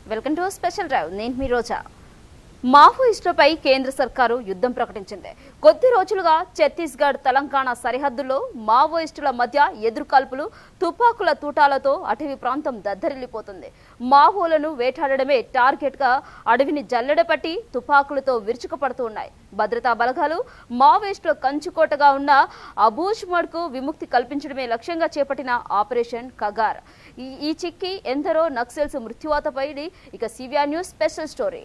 Welcome to special drive నేను మీ రోజా మావోయిస్టులపై కేంద్ర సర్కారు యుద్ధం ప్రకటించింది కొద్ది రోజులుగా ఛత్తీస్గఢ్ తెలంగాణ సరిహద్దుల్లో మావోయిస్టుల మధ్య ఎదురుకాల్పులు తుపాకుల తూటాలతో అటవీ ప్రాంతం దద్దరిల్లిపోతుంది మావోలను వేటాడడమే టార్గెట్ గా అడవిని జల్లెడపట్టి తుపాకులతో విరుచుకుపడుతూ ఉన్నాయి భద్రతా బలగాలు మావోయిస్టుల కంచుకోటగా ఉన్న అబూజ్మడ్కు విముక్తి కల్పించడమే లక్ష్యంగా చేపట్టిన ఆపరేషన్ కగార్ ఈ ఈ చిక్కి ఎందరో నక్సల్స్ మృత్యువాతపై ఇక సివిఆర్ న్యూస్ స్పెషల్ స్టోరీ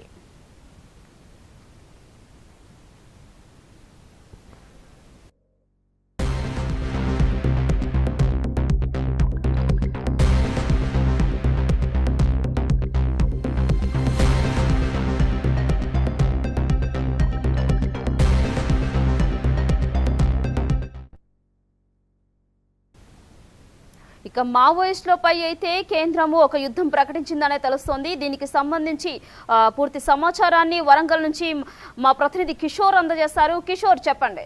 ఇక మావోయిస్టులపై అయితే కేంద్రము ఒక యుద్ధం ప్రకటించిందనే తెలుస్తోంది దీనికి సంబంధించి ఆ, పూర్తి సమాచారాన్ని వరంగల్ నుంచి మా ప్రతినిధి కిషోర్ అందజేస్తారు కిషోర్ చెప్పండి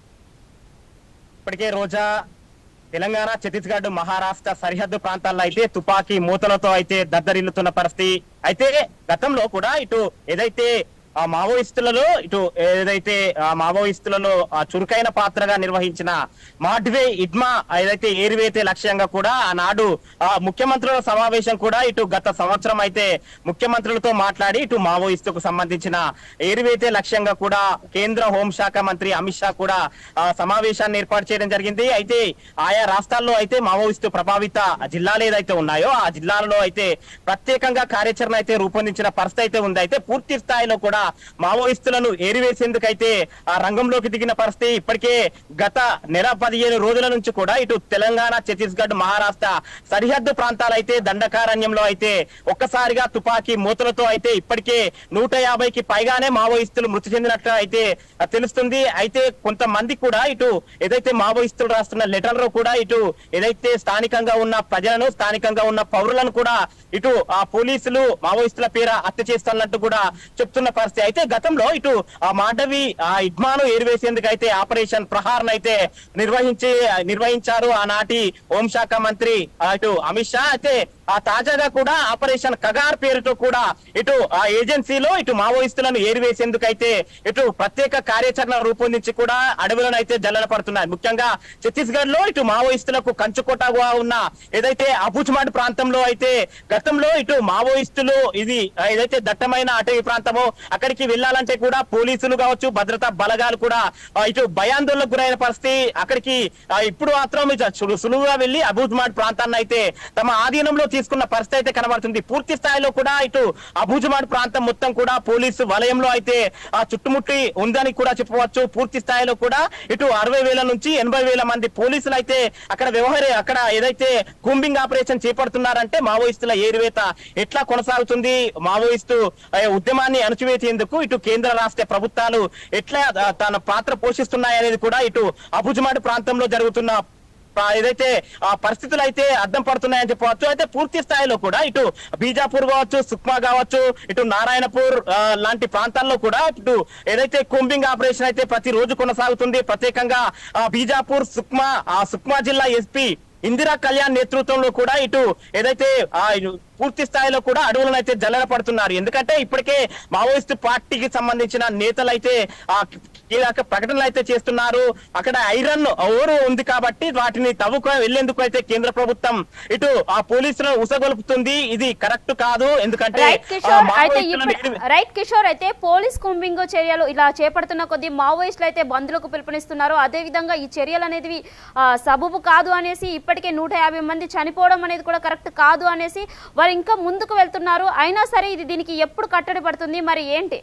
ఇప్పటికే రోజా తెలంగాణ ఛత్తీస్గఢ్ మహారాష్ట్ర సరిహద్దు ప్రాంతాల్లో అయితే తుపాకీ మూతలతో అయితే దద్దరిల్లుతున్న పరిస్థితి అయితే గతంలో కూడా ఇటు ఏదైతే ఆ మావోయిస్టులలో ఇటు ఏదైతే ఆ మావోయిస్టులలో ఆ చురుకైన పాత్రగా నిర్వహించిన మాడ్వే ఇడ్మా ఏదైతే ఏరివేతే లక్ష్యంగా కూడా ఆనాడు ఆ ముఖ్యమంత్రుల సమావేశం కూడా ఇటు గత సంవత్సరం అయితే ముఖ్యమంత్రులతో మాట్లాడి ఇటు మావోయిస్టుకు సంబంధించిన ఏరివేతే లక్ష్యంగా కూడా కేంద్ర హోంశాఖ మంత్రి అమిత్ షా కూడా ఆ సమావేశాన్ని ఏర్పాటు చేయడం జరిగింది అయితే ఆయా రాష్ట్రాల్లో అయితే మావోయిస్టు ప్రభావిత జిల్లాలు ఏదైతే ఉన్నాయో ఆ జిల్లాలలో అయితే ప్రత్యేకంగా కార్యాచరణ అయితే రూపొందించిన పరిస్థితి అయితే ఉంది అయితే పూర్తి స్థాయిలో కూడా మావోయిస్టులను ఏరివేసేందుకైతే ఆ రంగంలోకి దిగిన పరిస్థితి ఇప్పటికే గత నెల పదిహేను రోజుల నుంచి కూడా ఇటు తెలంగాణ ఛత్తీస్గఢ్ మహారాష్ట్ర సరిహద్దు ప్రాంతాలైతే దండకారణ్యంలో అయితే ఒక్కసారిగా తుపాకీ మూతలతో అయితే ఇప్పటికే నూట యాభైకి పైగానే మావోయిస్టులు మృతి చెందినట్లు అయితే తెలుస్తుంది అయితే కొంతమంది కూడా ఇటు ఏదైతే మావోయిస్టులు రాస్తున్న లెటర్ లో కూడా ఇటు ఏదైతే స్థానికంగా ఉన్న ప్రజలను స్థానికంగా ఉన్న పౌరులను కూడా ఇటు ఆ పోలీసులు మావోయిస్టుల పేర హత్య చేస్తున్నట్టు కూడా చెప్తున్న పరిస్థితి అయితే గతంలో ఇటు ఆ మాండవి ఆ ఇడ్మాను ఏరివేసేందుకు అయితే ఆపరేషన్ ప్రహార్ అయితే నిర్వహించి నిర్వహించారు ఆనాటి హోంశాఖ మంత్రి ఆ, ఇటు అమిత్ షా అయితే ఆ తాజాగా కూడా ఆపరేషన్ కగార్ పేరుతో కూడా ఇటు ఆ ఏజెన్సీలో ఇటు మావోయిస్టులను ఏరివేసేందుకు అయితే ఇటు ప్రత్యేక కార్యాచరణ రూపొందించి కూడా అడవులను అయితే జల్లన పడుతున్నాయి ముఖ్యంగా ఛత్తీస్గఢ్ లో ఇటు మావోయిస్టులకు కంచుకోటగా ఉన్న ఏదైతే అబుజ్మాడ్ ప్రాంతంలో అయితే గతంలో ఇటు మావోయిస్టులు ఇది ఆ, ఏదైతే దట్టమైన అటవీ ప్రాంతమో అక్కడికి వెళ్ళాలంటే కూడా పోలీసులు కావచ్చు భద్రతా బలగాలు కూడా ఆ, ఇటు భయాందోళనకు గురైన పరిస్థితి అక్కడికి ఆ, ఇప్పుడు మాత్రం ఇటు సులు- సులువుగా వెళ్లి అబూజ్మాడ్ ప్రాంతాన్ని అయితే తమ ఆధీనంలో తీసుకున్న పరిస్థితి అయితే కనబడుతుంది పూర్తి స్థాయిలో కూడా ఇటు అబూజ్మాడ్ ప్రాంతం మొత్తం కూడా పోలీసు వలయంలో అయితే ఆ చుట్టుముట్టి ఉందని కూడా చెప్పవచ్చు పూర్తి స్థాయిలో కూడా ఇటు అరవై వేల నుంచి ఎనభై వేల మంది పోలీసులు అయితే అక్కడ వ్యవహార అక్కడ ఏదైతే కూంబింగ్ ఆపరేషన్ చేపడుతున్నారంటే మావోయిస్టుల ఏరివేత ఎట్లా కొనసాగుతుంది మావోయిస్టు ఆ, ఉద్యమాన్ని అణచివేసేందుకు ఇటు కేంద్ర రాష్ట్ర ప్రభుత్వాలు ఎట్లా ఆ, తన పాత్ర పోషిస్తున్నాయనేది కూడా ఇటు అబుజ్మాడ్ ప్రాంతంలో జరుగుతున్న ఆ, ఏదైతే ఆ పరిస్థితులు అయితే అర్థం పడుతున్నాయని చెప్పవచ్చు అయితే పూర్తి స్థాయిలో కూడా ఇటు బీజాపూర్ కావచ్చు సుక్మా కావచ్చు ఇటు నారాయణపూర్ ఆ, లాంటి ప్రాంతాల్లో కూడా ఇటు ఏదైతే కుంబింగ్ ఆపరేషన్ అయితే ప్రతి రోజు కొనసాగుతుంది ప్రత్యేకంగా ఆ, బీజాపూర్ సుక్మా ఆ సుక్మా జిల్లా ఎస్పీ ఇందిరా కళ్యాణ్ నేతృత్వంలో కూడా ఇటు ఏదైతే ఆ ఇటు పూర్తి స్థాయిలో కూడా అడవులను అయితే జల్లన పడుతున్నారు ఎందుకంటే ఇప్పటికే మావోయిస్ట్ పార్టీకి సంబంధించిన నేతలు అయితే ఆ కీలక ప్రకటనలు అయితే చేస్తున్నారు అక్కడ ఐరన్ ఓరు ఉంది కాబట్టి వాటిని తవ్వుకు వెళ్లేందుకు అయితే కేంద్ర ప్రభుత్వం ఇటు ఆ పోలీసులను ఉసగొలుపుతుంది ఇది కరెక్ట్ కాదు ఎందుకంటే రైట్ ఆ కిషోర్ అయితే మావోయిస్టులను ఇప్పుడు రైట్ కిషోర్ అయితే పోలీస్ కుంబింగ్ చర్యలు ఇలా చేపడుతున్న కొద్ది మావోయిస్టులు అయితే బంధులకు పిలుపునిస్తున్నారు అదే విధంగా ఈ చర్యలు అనేది ఆ, సబబు కాదు అనేసి ఇప్పటికే నూట యాభై మంది చనిపోవడం అనేది కూడా కరెక్ట్ కాదు అనేసి వారు ఇంకా ముందుకు వెళ్తున్నారు అయినా సరే ఇది దీనికి ఎప్పుడు కట్టడి పడుతుంది మరి ఏంటి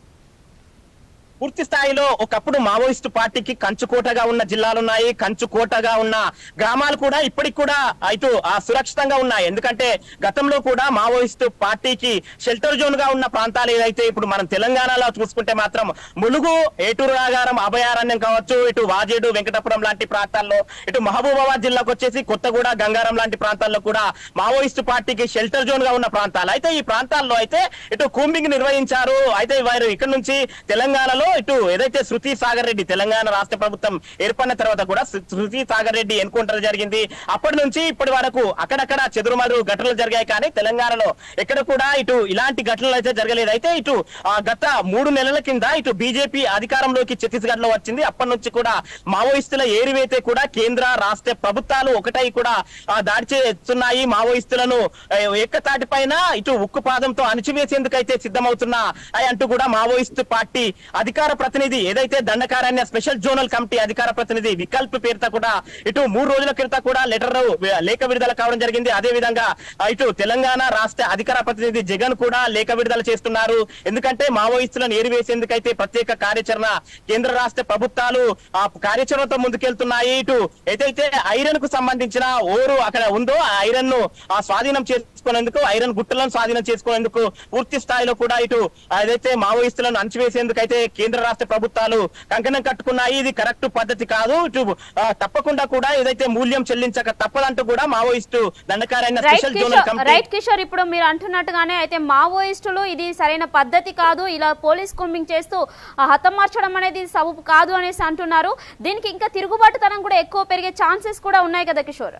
పూర్తి స్థాయిలో ఒకప్పుడు మావోయిస్టు పార్టీకి కంచుకోటగా ఉన్న జిల్లాలున్నాయి కంచుకోటగా ఉన్న గ్రామాలు కూడా ఇప్పటికి కూడా ఇటు ఆ సురక్షితంగా ఉన్నాయి ఎందుకంటే గతంలో కూడా మావోయిస్టు పార్టీకి షెల్టర్ జోన్ గా ఉన్న ప్రాంతాలు ఏదైతే ఇప్పుడు మనం తెలంగాణలో చూసుకుంటే మాత్రం ములుగు ఏటూరు రాగారం అభయారణ్యం కావచ్చు ఇటు వాజేడు వెంకటపురం లాంటి ప్రాంతాల్లో ఇటు మహబూబాబాద్ జిల్లాకు వచ్చేసి కొత్తగూడ గంగారం లాంటి ప్రాంతాల్లో కూడా మావోయిస్టు పార్టీకి షెల్టర్ జోన్ గా ఉన్న ప్రాంతాలు అయితే ఈ ప్రాంతాల్లో అయితే ఇటు కూంబింగ్ నిర్వహించారు అయితే వారు ఇక్కడ నుంచి తెలంగాణలో ఇటు ఏదైతే శృతి సాగర్ రెడ్డి తెలంగాణ రాష్ట్ర ప్రభుత్వం ఏర్పడిన తర్వాత కూడా శృ- శృతి సాగర్ రెడ్డి ఎన్కౌంటర్ జరిగింది అప్పటి నుంచి ఇప్పటి వరకు అక్కడక్కడ చెదురుమదురు ఘటనలు జరిగాయి కానీ తెలంగాణలో ఎక్కడ కూడా ఇటు ఇలాంటి ఘటనలు అయితే జరగలేదు అయితే ఇటు ఆ, గత మూడు నెలల కింద ఇటు బీజేపీ అధికారంలోకి ఛత్తీస్గఢ్ లో వచ్చింది అప్పటి నుంచి కూడా మావోయిస్టుల ఏరివైతే కూడా కేంద్ర రాష్ట్ర ప్రభుత్వాలు ఒకటై కూడా ఆ, దాడి చేస్తున్నాయి మావోయిస్టులను ఆ, ఏకతాటి పైన ఇటు ఉక్కు పాదంతో అణిచివేసేందుకైతే సిద్ధమవుతున్నా అయి అంటూ కూడా మావోయిస్టు పార్టీ అధికార ప్రతినిధి ఏదైతే దండకారణ్య స్పెషల్ జోనల్ కమిటీ అధికార ప్రతినిధి వికల్ప్ పేరుతో కూడా ఇటు మూడు రోజుల క్రితం కూడా లెటర్ లేఖ విడుదల కావడం జరిగింది అదే విధంగా ఆ, ఇటు తెలంగాణ రాష్ట్ర అధికార ప్రతినిధి జగన్ కూడా లేఖ విడుదల చేస్తున్నారు ఎందుకంటే మావోయిస్టులను ఏరివేసేందుకైతే ప్రత్యేక కార్యాచరణ కేంద్ర రాష్ట్ర ప్రభుత్వాలు ఆ కార్యాచరణతో ముందుకెళ్తున్నాయి ఇటు ఏదైతే ఐరన్ కు సంబంధించిన ఓరు అక్కడ ఉందో ఆ ఐరన్ ను ఆ స్వాధీనం చేసుకునేందుకు ఐరన్ గుట్టలను స్వాధీనం చేసుకునేందుకు పూర్తి స్థాయిలో కూడా ఇటు ఏదైతే మావోయిస్టులను అణచివేసేందుకు అయితే కేంద్ర రాష్ట్ర ప్రభుత్వాలు కంకణం కట్టుకున్నాయి ఇది కరెక్ట్ పద్ధతి కాదు ఇటు ఆ, తప్పకుండా కూడా ఏదైతే మూల్యం చెల్లించక తప్పదంటూ కూడా మావోయిస్టు దండకారైన right special zonal Kishore committee right Kishore ఇప్పుడు మీరు అంటున్నట్టుగానే అయితే మావోయిస్టులు ఇది సరైన పద్ధతి కాదు ఇలా పోలీస్ కూంబింగ్ చేస్తూ ఆ, హతమార్చడం అనేది సబబు కాదు అనేసి అంటున్నారు దీనికి ఇంకా తిరుగుబాటుతనం కూడా ఎక్కువ పెరిగే ఛాన్సెస్ కూడా ఉన్నాయి కదా కిషోర్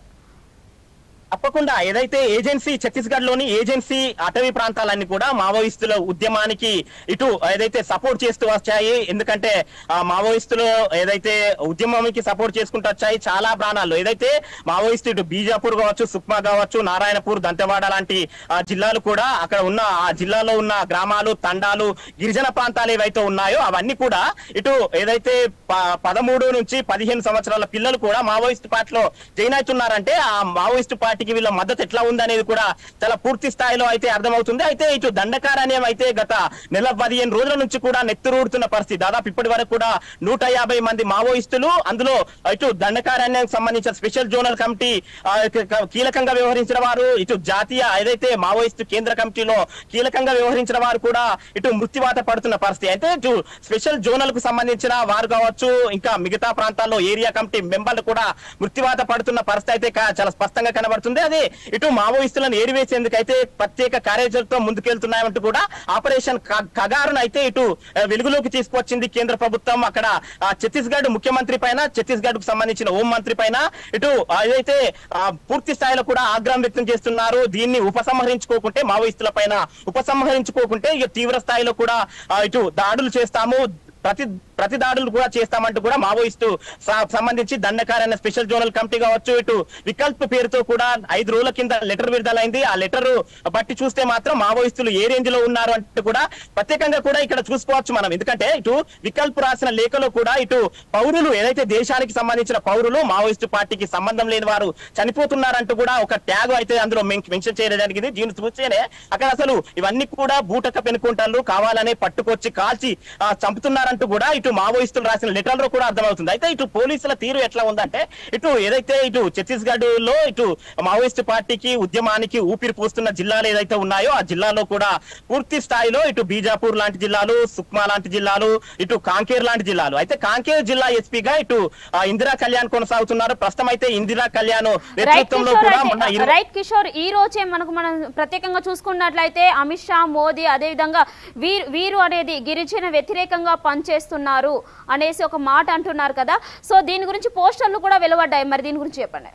తప్పకుండా ఏదైతే ఏజెన్సీ ఛత్తీస్గఢ్ లోని ఏజెన్సీ అటవీ ప్రాంతాలన్నీ కూడా మావోయిస్టుల ఉద్యమానికి ఇటు ఏదైతే సపోర్ట్ చేస్తూ వచ్చాయి ఎందుకంటే ఆ మావోయిస్టులు ఏదైతే ఉద్యమానికి సపోర్ట్ చేసుకుంటూ వచ్చాయి చాలా ప్రాణాలు ఏదైతే మావోయిస్టు ఇటు బీజాపూర్ కావచ్చు సుక్మా కావచ్చు నారాయణపూర్ దంతెవాడ లాంటి ఆ జిల్లాలు కూడా అక్కడ ఉన్న ఆ జిల్లాలో ఉన్న గ్రామాలు తండాలు గిరిజన ప్రాంతాలు ఏవైతే ఉన్నాయో అవన్నీ కూడా ఇటు ఏదైతే ప- పదమూడు నుంచి పదిహేను సంవత్సరాల పిల్లలు కూడా మావోయిస్ట్ పార్టీలో జాయిన్ అవుతున్నారంటే ఆ మావోయిస్ట్ పార్టీకి వీళ్ళ మద్దతు ఎట్లా ఉందనేది కూడా చాలా పూర్తి స్థాయిలో అయితే అర్థమవుతుంది అయితే ఇటు దండకారణ్యం అయితే గత నెల పదిహేను రోజుల నుంచి కూడా నెత్తురూడుతున్న పరిస్థితి దాదాపు ఇప్పటి వరకు కూడా నూట యాభై మంది మావోయిస్టులు అందులో ఇటు దండకారణ్యానికి సంబంధించిన స్పెషల్ జోనల్ కమిటీ ఆ, క- క- కీలకంగా వ్యవహరించిన వారు ఇటు జాతీయ ఏదైతే మావోయిస్టు కేంద్ర కమిటీలో కీలకంగా వ్యవహరించిన వారు కూడా ఇటు మృత్యువాత పడుతున్న పరిస్థితి అయితే ఇటు స్పెషల్ జోనల్ కు సంబంధించిన వారు కావచ్చు ఇంకా మిగతా ప్రాంతాల్లో ఏరియా కమిటీ మెంబర్లు కూడా మృత్యువాత పడుతున్న పరిస్థితి అయితే కా- చాలా స్పష్టంగా కనబడుతుంది అదే ఇటు మావోయిస్టులను ఏరివేసేందుకు అయితే ప్రత్యేక కార్యాచరణతో ముందుకెళ్తున్నాయంటూ కూడా ఆపరేషన్ క- కగారును అయితే ఇటు ఆ, వెలుగులోకి తీసుకొచ్చింది కేంద్ర ప్రభుత్వం అక్కడ ఆ, ఛత్తీస్గఢ్ ముఖ్యమంత్రి పైన ఛత్తీస్గఢ్ కు సంబంధించిన హోం మంత్రి పైన ఇటు ఏదైతే ఆ, పూర్తి స్థాయిలో కూడా ఆగ్రహం వ్యక్తం చేస్తున్నారు దీన్ని ఉపసంహరించుకోకుంటే మావోయిస్టుల పైన ఉపసంహరించుకోకుంటే ఇక తీవ్ర స్థాయిలో కూడా ఆ, ఇటు దాడులు చేస్తాము ప్రతి ప్రతి దాడులు కూడా చేస్తామంటూ కూడా మావోయిస్టు స- సంబంధించి దండకారైన స్పెషల్ జోనల్ కమిటీ కావచ్చు ఇటు వికల్ప్ పేరుతో కూడా ఐదు రోజుల కింద లెటర్ విడుదలైంది ఆ లెటర్ బట్టి చూస్తే మాత్రం మావోయిస్టులు ఏ రేంజ్ లో ఉన్నారు అంటే కూడా ప్రత్యేకంగా కూడా ఇక్కడ చూసుకోవచ్చు మనం ఎందుకంటే ఇటు వికల్ప్ రాసిన లేఖలో కూడా ఇటు పౌరులు ఏదైతే దేశానికి సంబంధించిన పౌరులు మావోయిస్టు పార్టీకి సంబంధం లేని వారు చనిపోతున్నారంటూ కూడా ఒక ట్యాగ్ అయితే అందులో మెన్- మెన్షన్ చేయడం జరిగింది దీన్ని చూస్తేనే అక్కడ అసలు ఇవన్నీ కూడా బూటక పెనుకుంటారు కావాలనే పట్టుకొచ్చి కాల్చి ఆ, చంపుతున్నారంటూ కూడా ఇటు మావోయిస్టులు రాసిన లెటర్ లో కూడా అర్థమవుతుంది అయితే ఇటు పోలీసుల తీరు ఎట్లా ఉందంటే ఇటు ఏదైతే ఇటు ఛత్తీస్గఢ్ లో ఇటు మావోయిస్ట్ పార్టీకి ఉద్యమానికి ఊపిరి పోస్తున్న జిల్లాలు ఏదైతే ఉన్నాయో ఆ జిల్లాలో కూడా పూర్తి స్థాయిలో ఇటు బీజాపూర్ లాంటి జిల్లాలు సుక్మా లాంటి జిల్లాలు ఇటు కాంకేర్ లాంటి జిల్లాలు అయితే కాంకేర్ జిల్లా ఎస్పీగా ఇటు ఆ, ఇందిరా కళ్యాణ్ కొనసాగుతున్నారు ప్రస్తుతం అయితే ఇందిరా కళ్యాణ్ రైట్ నేతృత్వంలో కిషోర్ కూడా అయితే- మొన్న ఇరవై రైట్ కిషోర్ ఈ రోజే మనకు మనం ప్రత్యేకంగా చూసుకున్నట్లయితే అమిత్ షా మోదీ అదేవిధంగా వీరు వీరు అనేది గిరిజన వ్యతిరేకంగా పనిచేస్తున్నారు అనేసి ఒక మాట అంటున్నారు కదా సో దీని గురించి పోస్టర్లు కూడా వెలువడ్డాయి మరి దీని గురించి చెప్పండి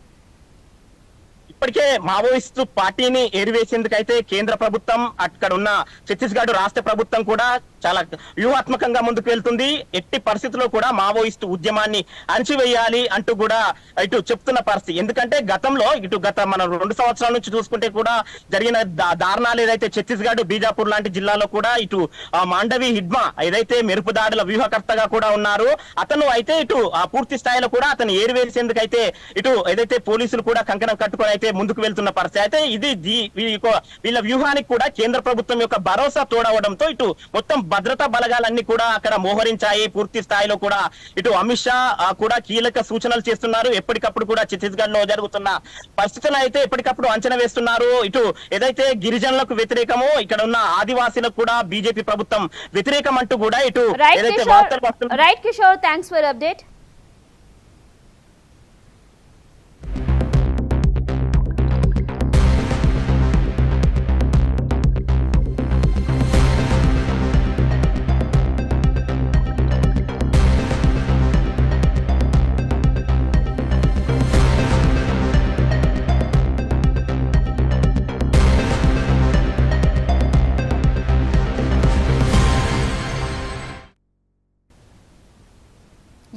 ఇప్పటికే మావోయిస్టు పార్టీని ఏరివేసేందుకైతే కేంద్ర ప్రభుత్వం అక్కడ ఉన్న ఛత్తీస్గఢ్ రాష్ట్ర ప్రభుత్వం కూడా చాలా వ్యూహాత్మకంగా ముందుకు వెళ్తుంది ఎట్టి పరిస్థితుల్లో కూడా మావోయిస్టు ఉద్యమాన్ని అణచివేయాలి అంటూ కూడా ఇటు చెప్తున్న పరిస్థితి ఎందుకంటే గతంలో ఇటు గత మన రెండు సంవత్సరాల నుంచి చూసుకుంటే కూడా జరిగిన దా- దారుణాలు ఏదైతే ఛత్తీస్గఢ్ బీజాపూర్ లాంటి జిల్లాలో కూడా ఇటు ఆ మాండవి హిడ్మా ఏదైతే మెరుపు దాడుల వ్యూహకర్తగా కూడా ఉన్నారు అతను అయితే ఇటు ఆ పూర్తి స్థాయిలో కూడా అతను ఏరివేసేందుకైతే ఇటు ఏదైతే పోలీసులు కూడా కంకణం కట్టుకొని అయితే ముందుకు వెళ్తున్న పరిస్థితి అయితే ఇది దీ- వీ- యొక్క- వీళ్ళ వ్యూహానికి కూడా కేంద్ర ప్రభుత్వం యొక్క భరోసా తోడవడంతో ఇటు మొత్తం భద్రతా బలగాలన్నీ కూడా అక్కడ మోహరించాయి పూర్తి స్థాయిలో కూడా ఇటు అమిత్ షా ఆ, కూడా కీలక సూచనలు చేస్తున్నారు ఎప్పటికప్పుడు కూడా ఛత్తీస్గఢ్ లో జరుగుతున్న పరిస్థితులను అయితే ఎప్పటికప్పుడు అంచనా వేస్తున్నారు ఇటు ఏదైతే గిరిజనులకు వ్యతిరేకమో ఇక్కడ ఉన్న ఆదివాసీలకు కూడా బీజేపీ ప్రభుత్వం వ్యతిరేకం అంటూ కూడా ఇటు రైట్ ఏదైతే కిషోర్ వార్తలు వస్తున్నాయో right Kishore thanks for update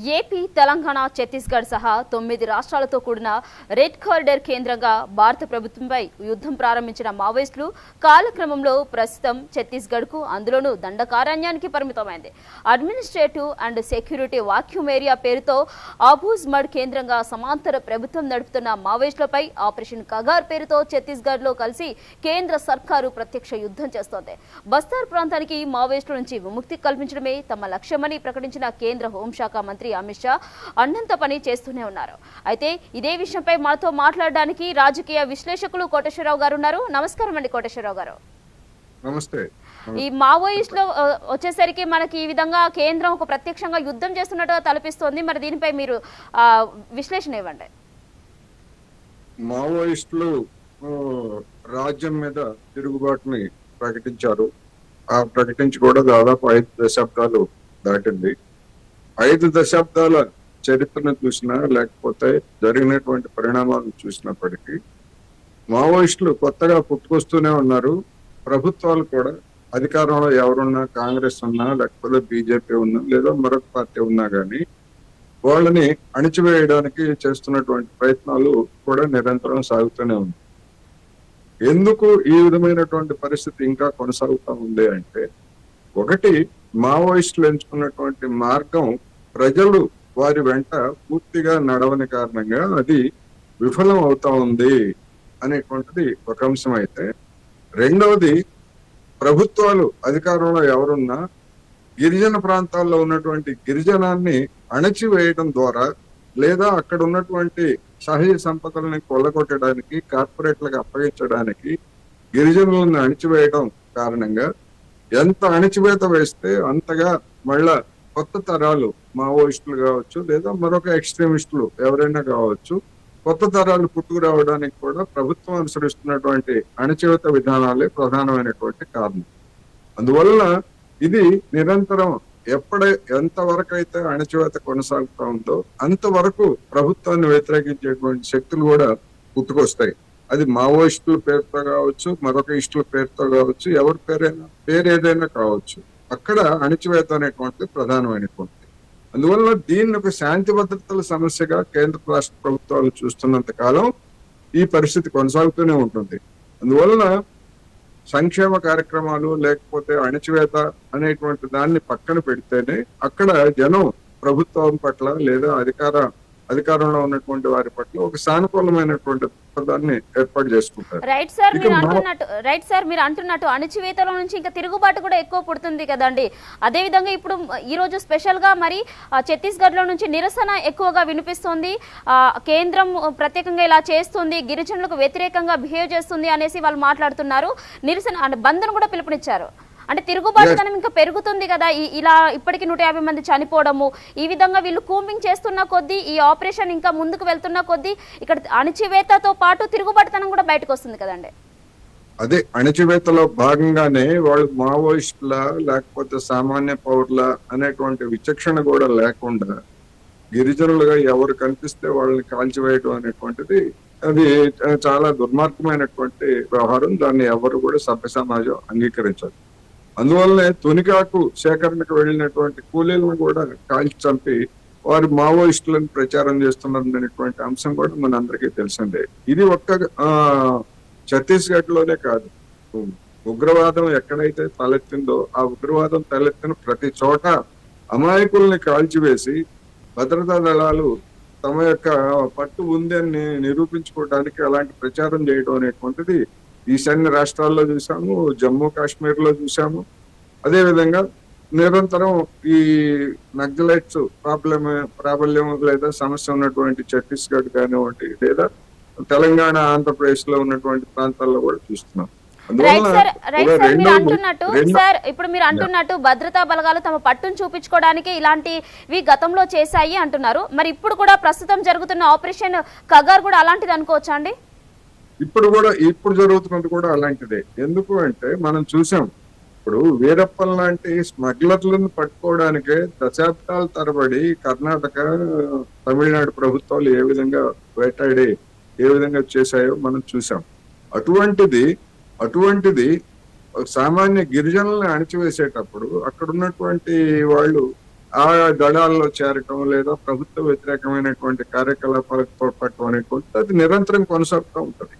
AP Telangana Chhattisgarh సహా తొమ్మిది రాష్ట్రాలతో కూడిన రెడ్ కారిడర్ కేంద్రంగా భారత ప్రభుత్వంపై యుద్ధం ప్రారంభించిన మావోయిస్టులు కాలక్రమంలో ప్రస్తుతం ఛత్తీస్గఢ్కు అందులోనూ దండకారణ్యానికి పరిమితమైంది administrative and security vacuum area పేరుతో ఆబూజ్ మడ్ కేంద్రంగా సమాంతర ప్రభుత్వం నడుపుతున్న మావోయిస్టులపై ఆపరేషన్ కగార్ పేరుతో ఛత్తీస్గఢ్లో కలిసి కేంద్ర సర్కారు ప్రత్యక్ష యుద్ధం చేస్తోంది బస్తార్ ప్రాంతానికి మావోయిస్టుల నుంచి విముక్తి కల్పించడమే తమ లక్ష్యమని ప్రకటించిన కేంద్ర హోంశాఖ మంత్రి అమిత్ షా అన్నంత పని చేస్తూనే ఉన్నారు అయితే ఇదే విషయంపై మనతో మాట్లాడడానికి రాజకీయ విశ్లేషకులు కోటేశ్వరరావు గారు ఉన్నారు నమస్కారం అండి కోటేశ్వరరావు గారు నమస్తే ఈ మావోయిస్టులు ఆ, వచ్చేసరికి మనకి ఈ విధంగా కేంద్రం ఒక ప్రత్యక్షంగా యుద్ధం చేస్తున్నట్టుగా తలపిస్తోంది మరి దీనిపై మీరు ఆ, విశ్లేషణ ఇవ్వండి మావోయిస్టులు ఆ, రాజ్యం మీద తిరుగుబాటుని ప్రకటించారు ఆ ప్రకటించి కూడా దాదాపు ఐదు దశాబ్దాలు దాటింది ఐదు దశాబ్దాల చరిత్రను చూసినా లేకపోతే జరిగినటువంటి పరిణామాలను చూసినప్పటికీ మావోయిస్టులు కొత్తగా పుట్టుకొస్తూనే ఉన్నారు ప్రభుత్వాలు కూడా అధికారంలో ఎవరున్నా కాంగ్రెస్ ఉన్నా లేకపోతే బీజేపీ ఉన్నా లేదా మరొక పార్టీ ఉన్నా కానీ వాళ్ళని అణిచివేయడానికి చేస్తున్నటువంటి ప్రయత్నాలు కూడా నిరంతరం సాగుతూనే ఉంది ఎందుకు ఈ విధమైనటువంటి పరిస్థితి ఇంకా కొనసాగుతూ ఉంది అంటే ఒకటి మావోయిస్టులు ఎంచుకున్నటువంటి మార్గం ప్రజలు వారి వెంట పూర్తిగా నడవని కారణంగా అది విఫలం అవుతా ఉంది అనేటువంటిది ఒక అంశం అయితే రెండవది ప్రభుత్వాలు అధికారంలో ఎవరున్నా గిరిజన ప్రాంతాల్లో ఉన్నటువంటి గిరిజనాన్ని అణచివేయడం ద్వారా లేదా అక్కడ ఉన్నటువంటి సహజ సంపదలని కొల్లగొట్టడానికి కార్పొరేట్లకు అప్పగించడానికి గిరిజనులను అణిచివేయడం కారణంగా ఎంత అణిచివేత వేస్తే అంతగా మళ్ళా కొత్త తరాలు మావోయిస్టులు కావచ్చు లేదా మరొక ఎక్స్ట్రీమిస్టులు ఎవరైనా కావచ్చు కొత్త తరాలు పుట్టుకురావడానికి కూడా ప్రభుత్వం అనుసరిస్తున్నటువంటి అణచివేత విధానాలే ప్రధానమైనటువంటి కారణం అందువలన ఇది నిరంతరం ఎప్పుడే ఎంతవరకు అయితే అణచివేత కొనసాగుతా ఉందో అంతవరకు ప్రభుత్వాన్ని వ్యతిరేకించేటువంటి శక్తులు కూడా పుట్టుకొస్తాయి అది మావోయిస్టుల పేరుతో కావచ్చు మరొక ఇష్టుల పేరుతో కావచ్చు ఎవరి పేరైనా పేరు ఏదైనా కావచ్చు అక్కడ అణచివేత అనేటువంటిది ప్రధానమైనటువంటిది అందువల్ల దీన్ని ఒక శాంతి భద్రతల సమస్యగా కేంద్ర రాష్ట్ర ప్రభుత్వాలు చూస్తున్నంత కాలం ఈ పరిస్థితి కొనసాగుతూనే ఉంటుంది అందువలన సంక్షేమ కార్యక్రమాలు లేకపోతే అణచివేత అనేటువంటి దాన్ని పక్కన పెడితేనే అక్కడ జనం ప్రభుత్వం పట్ల లేదా అధికార అధికారంలో ఉన్నటువంటి వారి పట్ల ఒక సానుకూలమైనటువంటి దృక్పథాన్ని ఏర్పాటు చేసుకుంటారు రైట్ సార్ ఇక మీరు మా- అంటున్నట్టు రైట్ సార్ మీరు అంటున్నట్టు అణచివేతలో నుంచి ఇంకా తిరుగుబాటు కూడా ఎక్కువ పుడుతుంది కదండి అదే విధంగా ఇప్పుడు ఈ రోజు స్పెషల్ గా మరి ఆ, ఛత్తీస్గఢ్ లో నుంచి నిరసన ఎక్కువగా వినిపిస్తుంది ఆ, కేంద్రం ప్రత్యేకంగా ఇలా చేస్తుంది గిరిజనులకు వ్యతిరేకంగా బిహేవ్ చేస్తుంది అనేసి వాళ్ళు మాట్లాడుతున్నారు నిరసన అంటే బంద్ను కూడా పిలుపునిచ్చారు అంటే తిరుగుబాటుతనం ఇంకా పెరుగుతుంది కదా ఈ- ఇలా ఇప్పటికి నూట యాభై మంది చనిపోవడము ఈ విధంగా వీళ్ళు కూంబింగ్ చేస్తున్న కొద్దీ ఈ ఆపరేషన్ ఇంకా ముందుకు వెళ్తున్న కొద్దీ ఇక్కడ అణచివేతతో పాటు తిరుగుబాటుతనం కూడా బయటకు వస్తుంది కదండి అదే అణచివేతలో భాగంగానే వాళ్ళు మావోయిస్టుల లేకపోతే సామాన్య పౌరుల అనేటువంటి విచక్షణ కూడా లేకుండా గిరిజనులుగా ఎవరు కనిపిస్తే వాళ్ళని కాల్చివేయడం అనేటువంటిది అది చాలా దుర్మార్గమైనటువంటి వ్యవహారం దాన్ని ఎవరు కూడా సభ్య సమాజం అంగీకరించదు అందువల్లనే తునికాకు సేకరణకు వెళ్ళినటువంటి కూలీలను కూడా కాల్చి చంపి వారు మావోయిస్టులను ప్రచారం చేస్తున్నారు అనేటువంటి అంశం కూడా మనందరికీ తెలిసిందే ఇది ఒక్క ఆ, ఛత్తీస్గఢ్ లోనే కాదు ఉగ్రవాదం ఎక్కడైతే తలెత్తిందో ఆ ఉగ్రవాదం తలెత్తిన ప్రతి చోట అమాయకుల్ని కాల్చివేసి భద్రతా దళాలు తమ యొక్క పట్టు ఉంది అని నిరూపించుకోవడానికి అలాంటి ప్రచారం చేయడం అనేటువంటిది ఈశాన్య రాష్ట్రాల్లో చూసాము జమ్మూ కాశ్మీర్ లో చూసాము అదే విధంగా నిరంతరం ఈ నక్సలైట్స్ ప్రాబ్లం ప్రాబల్యం లేదా సమస్య ఉన్నటువంటి ఛత్తీస్గఢ్ కానివ్వండి లేదా తెలంగాణ ఆంధ్రప్రదేశ్ లో ఉన్నటువంటి ప్రాంతాల్లో కూడా చూస్తున్నాం రైట్ సార్ రైట్ ఒక సార్ మీరు రెండు- అంటున్నట్టు రెండు- సార్ ఇప్పుడు మీరు అంటున్నట్టు భద్రతా బలగాలు తమ పట్టును చూపించుకోవడానికి ఇలాంటివి గతంలో చేశాయి అంటున్నారు మరి ఇప్పుడు కూడా ప్రస్తుతం జరుగుతున్న ఆపరేషన్ కగార్ కూడా అలాంటిది అనుకోవచ్చా అండి ఇప్పుడు కూడా ఇప్పుడు జరుగుతున్నది కూడా అలాంటిదే ఎందుకు అంటే మనం చూసాం ఇప్పుడు వీరప్పన్ లాంటి స్మగ్లర్లను పట్టుకోవడానికే దశాబ్దాల తరబడి కర్ణాటక తమిళనాడు ప్రభుత్వాలు ఏ విధంగా వేటాడి ఏ విధంగా చేశాయో మనం చూసాం అటువంటిది అటువంటిది సామాన్య గిరిజనుల్ని అణిచివేసేటప్పుడు అక్కడ ఉన్నటువంటి వాళ్ళు ఆ దళాల్లో చేరటం లేదా ప్రభుత్వ వ్యతిరేకమైనటువంటి కార్యకలాపాలకు తోడ్పడటం అనేటువంటిది అది నిరంతరం కొనసాగుతూ ఉంటది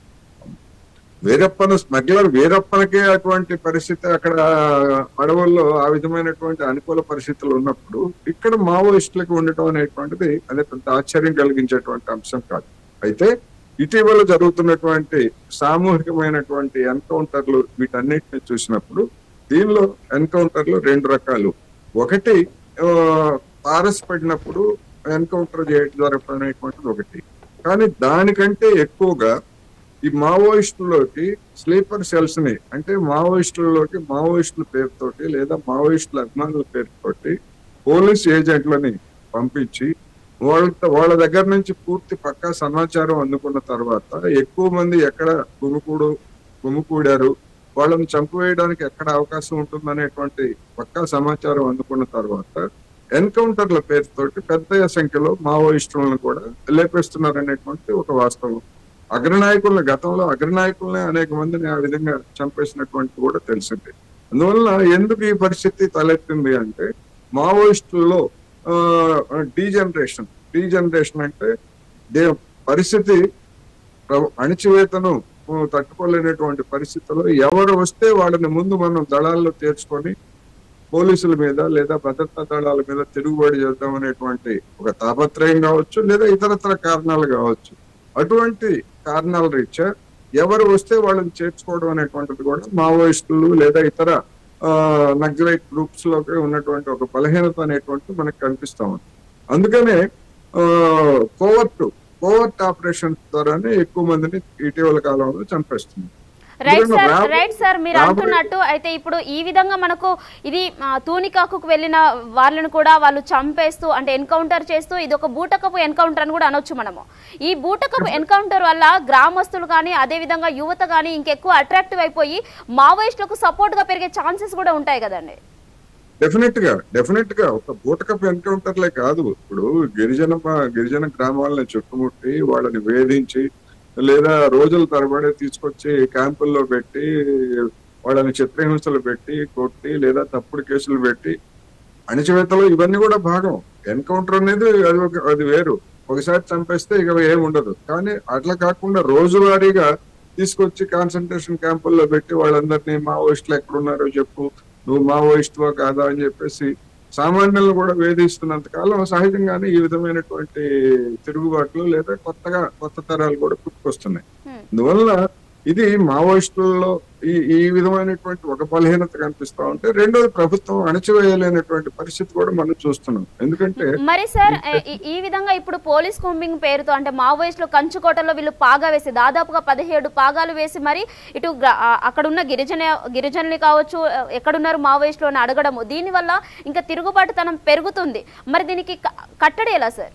వీరప్పన స్మగ్లర్ వీరప్పనకే అటువంటి పరిస్థితి అక్కడ అడవుల్లో ఆ విధమైనటువంటి అనుకూల పరిస్థితులు ఉన్నప్పుడు ఇక్కడ మావోయిస్టులకు ఉండటం అనేటువంటిది అదే పెద్ద ఆశ్చర్యం కలిగించేటువంటి అంశం కాదు అయితే ఇటీవల జరుగుతున్నటువంటి సామూహికమైనటువంటి ఎన్కౌంటర్లు వీటన్నిటిని చూసినప్పుడు దీనిలో ఎన్కౌంటర్లు రెండు రకాలు ఒకటి ఆ, తారసపడినప్పుడు ఎన్కౌంటర్ చేయడం జరగడం అనేటువంటిది ఒకటి కానీ దానికంటే ఎక్కువగా ఈ మావోయిస్టులలోకి స్లీపర్ సెల్స్ ని అంటే మావోయిస్టులలోకి మావోయిస్టుల పేరుతోటి లేదా మావోయిస్టుల అభిమానుల పేరుతోటి పోలీస్ ఏజెంట్లని పంపించి వాళ్ళ వాళ్ళ దగ్గర నుంచి పూర్తి పక్కా సమాచారం అందుకున్న తర్వాత ఎక్కువ మంది ఎక్కడ గుమికూడు గుమికూడారు వాళ్ళని చంపివేయడానికి ఎక్కడ అవకాశం ఉంటుందనేటువంటి పక్కా సమాచారం అందుకున్న తర్వాత ఎన్కౌంటర్ల పేరుతోటి పెద్ద సంఖ్యలో మావోయిస్టులను కూడా లేపేస్తున్నారనేటువంటి ఒక వాస్తవం అగ్రనాయకులను గతంలో అగ్రనాయకులనే అనేక మందిని ఆ విధంగా చంపేసినటువంటి కూడా తెలిసింది అందువల్ల ఎందుకు ఈ పరిస్థితి తలెత్తింది అంటే మావోయిస్టుల్లో డీజనరేషన్ డీజనరేషన్ అంటే దే పరిస్థితి ప్ర- అణిచివేతను ఆ, తట్టుకోలేనటువంటి పరిస్థితుల్లో ఎవరు వస్తే వాళ్ళని ముందు మనం దళాల్లో చేర్చుకొని పోలీసుల మీద లేదా భద్రతా దళాల మీద తిరుగుబాటు చేద్దాం అనేటువంటి ఒక తాపత్రయం కావచ్చు లేదా ఇతరత్ర కారణాలు కావచ్చు అటువంటి కారణాల రీత్యా ఎవరు వస్తే వాళ్ళని చేర్చుకోవడం అనేటువంటిది కూడా మావోయిస్టులు లేదా ఇతర నక్సలైట్ గ్రూప్స్ లోకి ఉన్నటువంటి ఒక బలహీనత అనేటువంటిది మనకు కనిపిస్తా ఉంది అందుకనే కోవర్ట్ కోవర్ట్ ఆపరేషన్స్ ద్వారానే ఎక్కువ మందిని ఇటీవల కాలంలో చంపేస్తుంది రైట్ ఎందుకంటే సార్ రాబో- రైట్ సార్ మీరు రాబోయే- అంటున్నట్టు అయితే ఇప్పుడు ఈ విధంగా మనకు ఇది ఆ, తూనికాకుకు వెళ్ళిన వాళ్ళని కూడా వాళ్ళు చంపేస్తూ అంటే ఎన్కౌంటర్ చేస్తూ ఇది ఒక బూటకపు ఎన్కౌంటర్ అని కూడా అనొచ్చు మనము ఈ బూటకపు ఎన్కౌంటర్ వల్ల గ్రామస్తులు కానీ అదే విధంగా యువత కానీ ఇంకెక్కువ అట్రాక్టివ్ అయిపోయి మావోయిస్టులకు సపోర్ట్ గా పెరిగే ఛాన్సెస్ కూడా ఉంటాయి కదండి డెఫినెట్ గా డెఫినెట్ గా ఒక బూటకపు ఎన్కౌంటర్లే కాదు ఇప్పుడు గిరిజన ప- గిరిజన గ్రామాలను చుట్టుముట్టి వాళ్ళని వేధించి లేదా రోజుల తరబడి తీసుకొచ్చి క్యాంపుల్లో పెట్టి వాళ్ళని చిత్రహింసలు పెట్టి కొట్టి లేదా తప్పుడు కేసులు పెట్టి అణిచివేతలు ఇవన్నీ కూడా భాగం ఎన్కౌంటర్ అనేది అది ఒక అది వేరు ఒకసారి చంపేస్తే ఇక ఏమి ఉండదు కానీ అట్లా కాకుండా రోజువారీగా తీసుకొచ్చి కాన్సన్ట్రేషన్ క్యాంపుల్లో పెట్టి వాళ్ళందరినీ మావోయిస్టులు ఎక్కడున్నారో చెప్పు నువ్వు మావోయిస్టువా కాదా అని చెప్పేసి సామాన్యులను కూడా వేధిస్తున్నంత కాలం సహజంగానే ఈ విధమైనటువంటి తిరుగుబాట్లు లేదా కొత్తగా కొత్త తరాలు కూడా పుట్టుకొస్తున్నాయి Hmm. అందువల్ల ఇది మావోయిస్టులలో ఈ ఈ విధమైనటువంటి ఒక బలహీనత కనిపిస్తా ఉంటే రెండోది ప్రభుత్వం అణచివేయలేనటువంటి పరిస్థితి కూడా మనం చూస్తున్నాం ఎందుకంటే మరి సార్ ఈ- ఈ విధంగా ఇప్పుడు పోలీస్ కూంబింగ్ పేరుతో అంటే మావోయిస్టులు కంచుకోటలో వీళ్ళు పాగా వేసి దాదాపుగా పదిహేడు పాగాలు వేసి మరి ఇటు గ్ర- ఆ, అక్కడున్న గిరిజన గిరిజనులు కావచ్చు ఆ, ఎక్కడున్నారు మావోయిస్టులు అని అడగడము దీనివల్ల ఇంకా తిరుగుబాటుతనం పెరుగుతుంది మరి దీనికి క- కట్టడి ఎలా సార్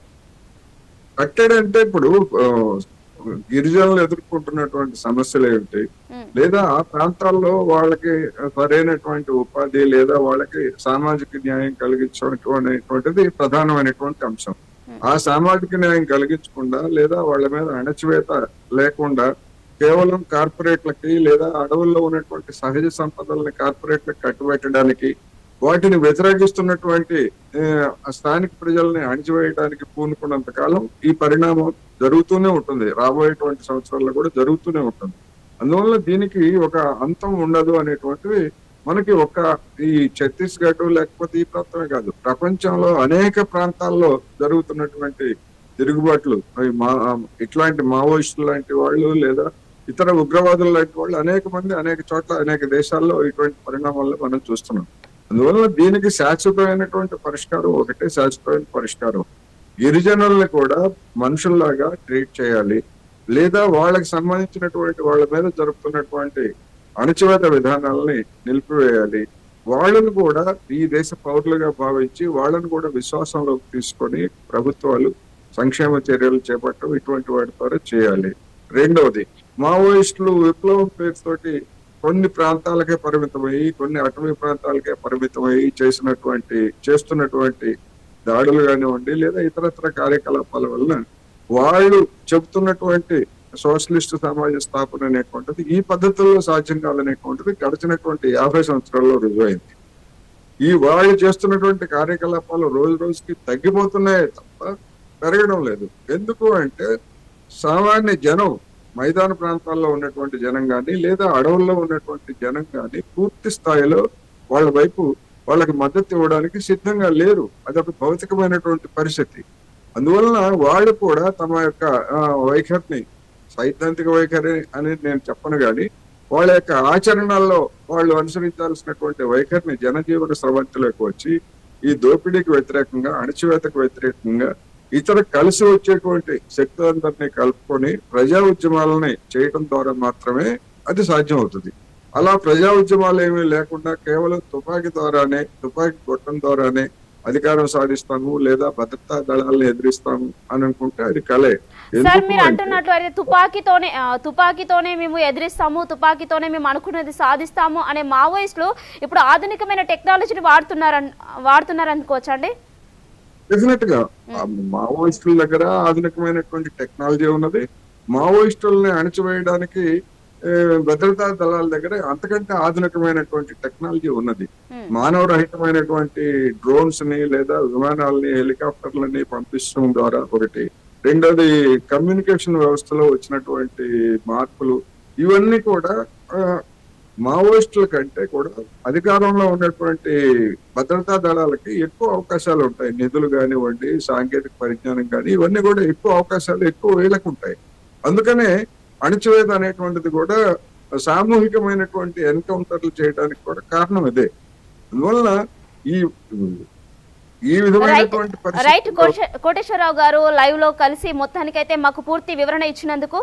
కట్టడంటే ఇప్పుడు ఆ, గిరిజనులు ఎదుర్కొంటున్నటువంటి సమస్యలు ఏమిటి ఉమ్, లేదా ఆ ప్రాంతాల్లో వాళ్ళకి సరైనటువంటి ఉపాధి లేదా వాళ్ళకి సామాజిక న్యాయం కలిగించడం అనేటువంటిది ప్రధానమైనటువంటి అంశం ఆ సామాజిక న్యాయం కలిగించకుండా లేదా వాళ్ళ మీద అణచివేత లేకుండా కేవలం కార్పొరేట్లకి లేదా అడవుల్లో ఉన్నటువంటి సహజ సంపదల్ని కార్పొరేట్లకు కట్టుబెట్టడానికి వాటిని వ్యతిరేకిస్తున్నటువంటి ఆ, స్థానిక ప్రజల్ని అణిచివేయడానికి పూనుకున్నంత కాలం ఈ పరిణామం జరుగుతూనే ఉంటుంది రాబోయేటువంటి సంవత్సరాల్లో కూడా జరుగుతూనే ఉంటుంది అందువల్ల దీనికి ఒక అంతం ఉండదు అనేటువంటిది మనకి ఒక ఈ ఛత్తీస్గఢ్ లేకపోతే ఈ ప్రాంతమే కాదు ప్రపంచంలో అనేక ప్రాంతాల్లో జరుగుతున్నటువంటి తిరుగుబాట్లు అవి మా ఇట్లాంటి మావోయిస్టులు లాంటి వాళ్ళు లేదా ఇతర ఉగ్రవాదులు లాంటి వాళ్ళు అనేక మంది అనేక చోట్ల అనేక దేశాల్లో ఇటువంటి పరిణామాలను మనం చూస్తున్నాం అందువల్ల దీనికి శాశ్వతమైనటువంటి పరిష్కారం ఒకటే శాశ్వతమైన పరిష్కారం గిరిజనుల్ని కూడా మనుషుల్లాగా ట్రీట్ చేయాలి లేదా వాళ్ళకి సంబంధించినటువంటి వాళ్ళ మీద జరుపుతున్నటువంటి అణచివేత విధానాలని నిలిపివేయాలి వాళ్ళను కూడా ఈ దేశ పౌరులుగా భావించి వాళ్ళను కూడా విశ్వాసంలోకి తీసుకొని ప్రభుత్వాలు సంక్షేమ చర్యలు చేపట్టడం ఇటువంటి వాటి ద్వారా చేయాలి రెండవది మావోయిస్టులు విప్లవం పేరుతోటి కొన్ని ప్రాంతాలకే పరిమితమయ్యి కొన్ని అటవీ ప్రాంతాలకే పరిమితమయ్యి చేసినటువంటి చేస్తున్నటువంటి దాడులు కానివ్వండి లేదా ఇతరత్ర కార్యకలాపాల వలన వాళ్ళు చెబుతున్నటువంటి సోషలిస్ట్ సమాజ స్థాపన అనేటువంటిది ఈ పద్ధతుల్లో సాధ్యం కాదనేటువంటిది గడిచినటువంటి యాభై సంవత్సరాల్లో రుజువైంది ఈ వాళ్ళు చేస్తున్నటువంటి కార్యకలాపాలు రోజు రోజుకి తగ్గిపోతున్నాయి తప్ప పెరగడం లేదు ఎందుకు అంటే సామాన్య జనం మైదాన ప్రాంతాల్లో ఉన్నటువంటి జనం కానీ లేదా అడవుల్లో ఉన్నటువంటి జనం కానీ పూర్తి స్థాయిలో వాళ్ళ వైపు వాళ్ళకి మద్దతు ఇవ్వడానికి సిద్ధంగా లేరు అదొక భౌతికమైనటువంటి పరిస్థితి అందువలన వాళ్ళు కూడా తమ యొక్క ఆ, వైఖరిని సైద్ధాంతిక వైఖరి అనేది నేను చెప్పను కానీ వాళ్ళ యొక్క ఆచరణల్లో వాళ్ళు అనుసరించాల్సినటువంటి వైఖరిని జనజీవన స్రవంతిలోకి వచ్చి ఈ దోపిడీకి వ్యతిరేకంగా అణచివేతకు వ్యతిరేకంగా ఇతర కలిసి వచ్చేటువంటి శక్తులందరినీ కలుపుకొని ప్రజా ఉద్యమాలని చేయటం ద్వారా మాత్రమే అది సాధ్యం అవుతుంది అలా ప్రజా ఉద్యమాలు ఏమీ లేకుండా కేవలం తుపాకీ ద్వారానే తుపాకీ కొట్టడం ద్వారానే అధికారం సాధిస్తాము లేదా భద్రతా దళాలను ఎదిరిస్తాము అని అనుకుంటే అది కలే సార్ ఎందుకు మీరు అంటే- అంటున్నట్లు అయితే తుపాకీతోనే ఆ, తుపాకీతోనే మేము ఎదిరిస్తాము తుపాకీతోనే మేము అనుకున్నది సాధిస్తాము అనే మావోయిస్టులు ఇప్పుడు ఆధునికమైన టెక్నాలజీని వాడుతున్నారన్ వాడుతున్నారు అనుకోవచ్చా అండి డెఫినెట్ గా ఆ మావోయిస్టుల దగ్గర ఆధునికమైనటువంటి టెక్నాలజీ ఉన్నది మావోయిస్టుల్ని అణచివేయడానికి ఏ, భద్రతా దళాల దగ్గర అంతకంటే ఆధునికమైనటువంటి టెక్నాలజీ ఉన్నది Hmm. మానవ రహితమైనటువంటి డ్రోన్స్ ని లేదా విమానాలని హెలికాప్టర్లని పంపించడం ద్వారా ఒకటి రెండోది కమ్యూనికేషన్ వ్యవస్థలో వచ్చినటువంటి మార్పులు ఇవన్నీ కూడా ఆ, మావోయిస్టుల కంటే కూడా అధికారంలో ఉన్నటువంటి భద్రతా దళాలకి ఎక్కువ అవకాశాలు ఉంటాయి నిధులు కానివ్వండి సాంకేతిక పరిజ్ఞానం కానీ ఇవన్నీ కూడా ఎక్కువ అవకాశాలు ఎక్కువ వీళ్ళకు ఉంటాయి అందుకనే అణచివేత అనేటువంటిది కూడా సామూహికమైనటువంటి ఎన్కౌంటర్లు చేయడానికి కూడా కారణం ఇదే అందువలన ఈ ఈ విధమైనటువంటి రైట్ పరిస్థితుల్లో కోటేశ్వరరావు గారు లైవ్ లో కలిసి మొత్తానికైతే మాకు పూర్తి వివరణ ఇచ్చినందుకు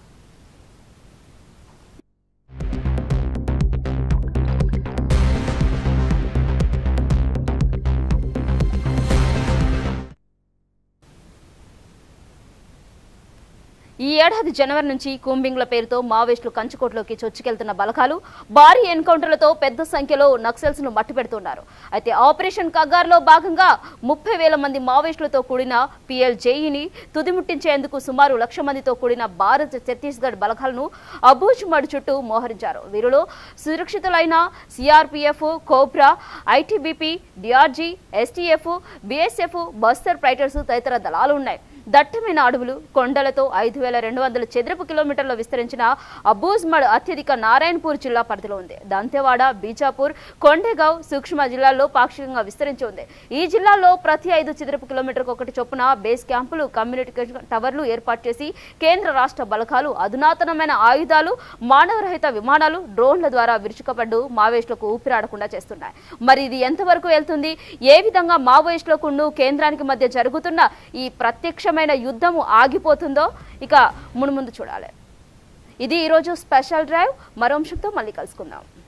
ఈ ఏడాది జనవరి నుంచి కూంబింగ్ల పేరుతో మావోయిస్టులు కంచుకోట్లోకి చొచ్చుకెళ్తున్న బలకాలు భారీ ఎన్కౌంటర్లతో పెద్ద సంఖ్యలో నక్సల్స్ ను మట్టిపెడుతున్నారు అయితే ఆపరేషన్ కగార్లో భాగంగా ముప్పై వేల మంది మావోయిస్టులతో కూడిన పిఎల్జేఈని తుదిముట్టించేందుకు సుమారు లక్ష మందితో కూడిన భారత్ ఛత్తీస్గఢ్ బలగాలను అబూజ్ మడ్ చుట్టూ మోహరించారు వీరిలో సురక్షితులైన CRPF COBRA ITBP DRG STF BSF Bastar fighters తదితర దళాలు ఉన్నాయి దట్టమైన అడవులు కొండలతో ఐదు వేల రెండు వందల చదరపు కిలోమీటర్లు విస్తరించిన అబూజ్మడ్ అత్యధిక నారాయణపూర్ జిల్లా పరిధిలో ఉంది దంతెవాడ బీజాపూర్ కొండేగావ్ సూక్ష్మ జిల్లాల్లో పాక్షికంగా విస్తరించి ఉంది ఈ జిల్లాలో ప్రతి ఐదు చదరపు కిలోమీటర్కు ఒకటి చొప్పున బేస్ క్యాంపులు కమ్యూనికేషన్ టవర్లు ఏర్పాటు చేసి కేంద్ర రాష్ట్ర బలగాలు అధునాతనమైన ఆయుధాలు మానవరహిత విమానాలు డ్రోన్ల ద్వారా విరుచుకపడ్డు మావోయిస్టులకు ఊపిరాడకుండా చేస్తున్నాయి మరి ఇది ఎంతవరకు వెళ్తుంది ఏ విధంగా మావోయిస్టులకు కేంద్రానికి మధ్య జరుగుతున్న ఈ ప్రత్యక్షమైన యుద్ధము ఆగిపోతుందో ఇక మునుముందు చూడాలి ఇది ఈరోజు స్పెషల్ డ్రైవ్ మరో అంశంతో మళ్ళీ కలుసుకుందాం